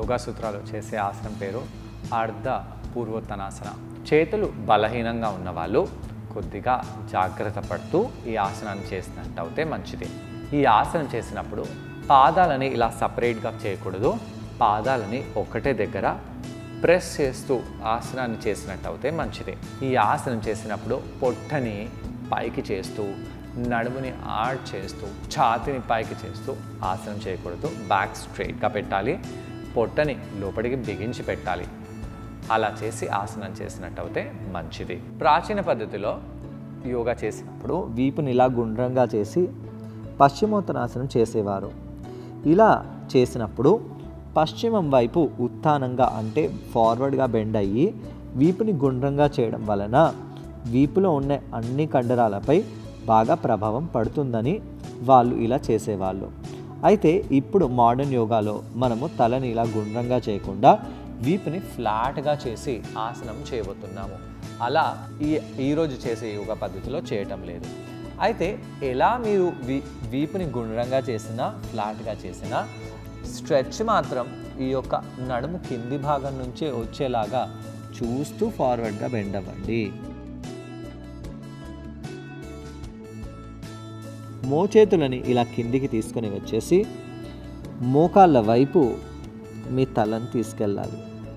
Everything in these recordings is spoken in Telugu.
యోగా సూత్రాలు చేసే ఆసనం పేరు అర్ధ పూర్వోత్తనాసన చేతులు బలహీనంగా ఉన్న వాళ్ళు కొద్దిగా జాగ్రత్త పడుతూ ఈ ఆసనాన్ని చేసినట్టు అయితే మంచిది ఈ ఆసనం చేసినప్పుడు పాదాలని ఇలా సపరేట్గా చేయకూడదు పాదాలని ఒకటే దగ్గర ప్రెస్ చేస్తూ ఆసనాన్ని చేసినట్టు అయితే మంచిది ఈ ఆసనం చేసినప్పుడు పొట్టని పైకి చేస్తూ నడుముని ఆడ్ చేస్తూ ఛాతిని పైకి చేస్తూ ఆసనం చేయకూడదు బ్యాక్ స్ట్రైట్గా పెట్టాలి పొట్టని లోపలికి బిగించి పెట్టాలి అలా చేసి ఆసనం చేసినట్టు అయితే మంచిది ప్రాచీన పద్ధతిలో యోగా చేసినప్పుడు వీపుని ఇలా గుండ్రంగా చేసి పశ్చిమోత్తనాసనం చేసేవారు ఇలా చేసినప్పుడు పశ్చిమం వైపు ఉత్థానంగా అంటే ఫార్వర్డ్గా బెండ్ అయ్యి వీపుని గుండ్రంగా చేయడం వలన వీపులో ఉన్న అన్ని కండరాలపై బాగా ప్రభావం పడుతుందని వాళ్ళు ఇలా చేసేవాళ్ళు అయితే ఇప్పుడు మోడర్న్ యోగాలో మనము తలని ఇలా గుండ్రంగా చేయకుండా వీపుని ఫ్లాట్గా చేసి ఆసనం చేయబోతున్నాము అలా ఈ ఈరోజు చేసే యోగా పద్ధతిలో చేయటం లేదు అయితే ఎలా మీరు వీ వీపుని గుండ్రంగా చేసినా ఫ్లాట్గా చేసినా స్ట్రెచ్ మాత్రం ఈ యొక్క నడుము కింది భాగం నుంచే వచ్చేలాగా చూస్తూ ఫార్వర్డ్గా బెండ్ అవ్వండి మోచేతులని ఇలా కిందికి తీసుకొని వచ్చేసి మోకాళ్ళ వైపు మీ తలను తీసుకెళ్ళాలి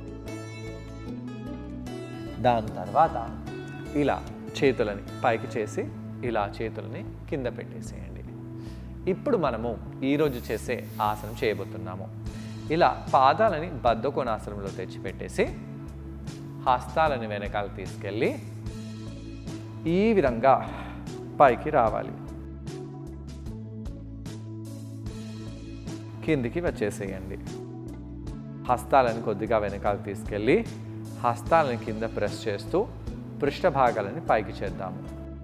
దాని తర్వాత ఇలా చేతులని పైకి చేసి ఇలా చేతులని కింద పెట్టేసేయండి ఇప్పుడు మనము ఈరోజు చేసే ఆసనం చేయబోతున్నాము ఇలా పాదాలని బద్ధకోణాసనంలో తెచ్చిపెట్టేసి హస్తాలని వెనకాల తీసుకెళ్ళి ఈ విధంగా పైకి రావాలి కిందికి వచ్చేసేయండి హస్తాలను కొద్దిగా వెనకాల తీసుకెళ్ళి హస్తాలను కింద ప్రెస్ చేస్తూ పృష్ఠ భాగాలని పైకి చేద్దాము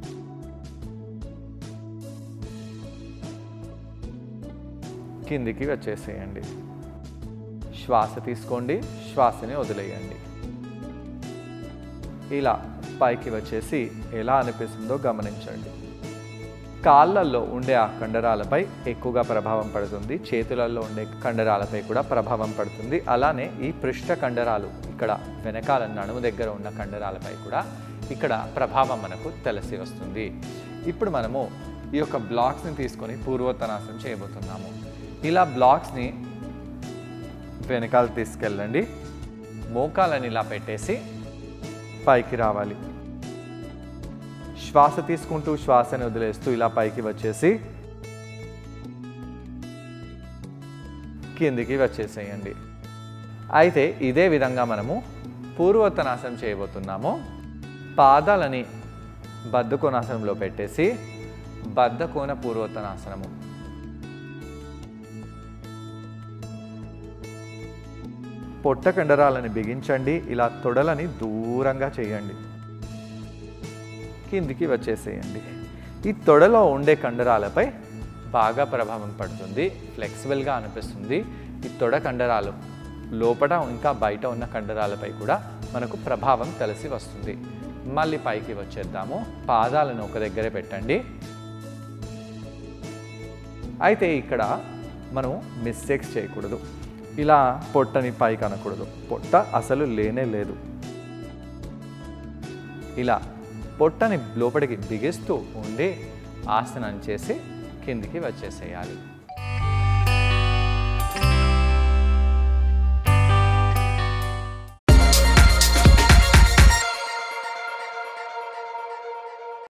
కిందికి వచ్చేసేయండి శ్వాస తీసుకోండి శ్వాసని వదిలేయండి ఇలా పైకి వచ్చేసి ఎలా అనిపిస్తుందో గమనించండి కాళ్ళల్లో ఉండే ఆ కండరాలపై ఎక్కువగా ప్రభావం పడుతుంది చేతులలో ఉండే కండరాలపై కూడా ప్రభావం పడుతుంది అలానే ఈ పృష్ఠ కండరాలు ఇక్కడ వెనకాల నడుము దగ్గర ఉన్న కండరాలపై కూడా ఇక్కడ ప్రభావం మనకు తెలిసి వస్తుంది ఇప్పుడు మనము ఈ యొక్క బ్లాక్స్ని తీసుకొని పూర్వోత్తనాసనం చేయబోతున్నాము ఇలా బ్లాక్స్ని వెనకాల తీసుకెళ్ళండి మోకాలని ఇలా పెట్టేసి పైకి రావాలి శ్వాస తీసుకుంటూ శ్వాసని వదిలేస్తూ ఇలా పైకి వచ్చేసి కిందికి వచ్చేసేయండి అయితే ఇదే విధంగా మనము పూర్వోత్తనాసనం చేయబోతున్నాము పాదాలని బద్ధకోణాసనంలో పెట్టేసి బద్ధకోణ పూర్వోత్తనాసనము పొట్ట కండరాలని బిగించండి ఇలా తొడలని దూరంగా చేయండి కిందికి వచ్చేసేయండి ఈ తొడలో ఉండే కండరాలపై బాగా ప్రభావం పడుతుంది ఫ్లెక్సిబుల్గా అనిపిస్తుంది ఈ తొడ కండరాలు లోపల ఇంకా బయట ఉన్న కండరాలపై కూడా మనకు ప్రభావం తెలిసి వస్తుంది మళ్ళీ పైకి వచ్చేద్దాము పాదాలను ఒక దగ్గరే పెట్టండి అయితే ఇక్కడ మనం మిస్టేక్స్ చేయకూడదు ఇలా పొట్టని పైకి అనకూడదు పొట్ట అసలు లేనే లేదు ఇలా పొట్టని లోపలికి బిగిస్తూ ఉండి ఆసనం చేసి కిందికి వచ్చేసేయాలి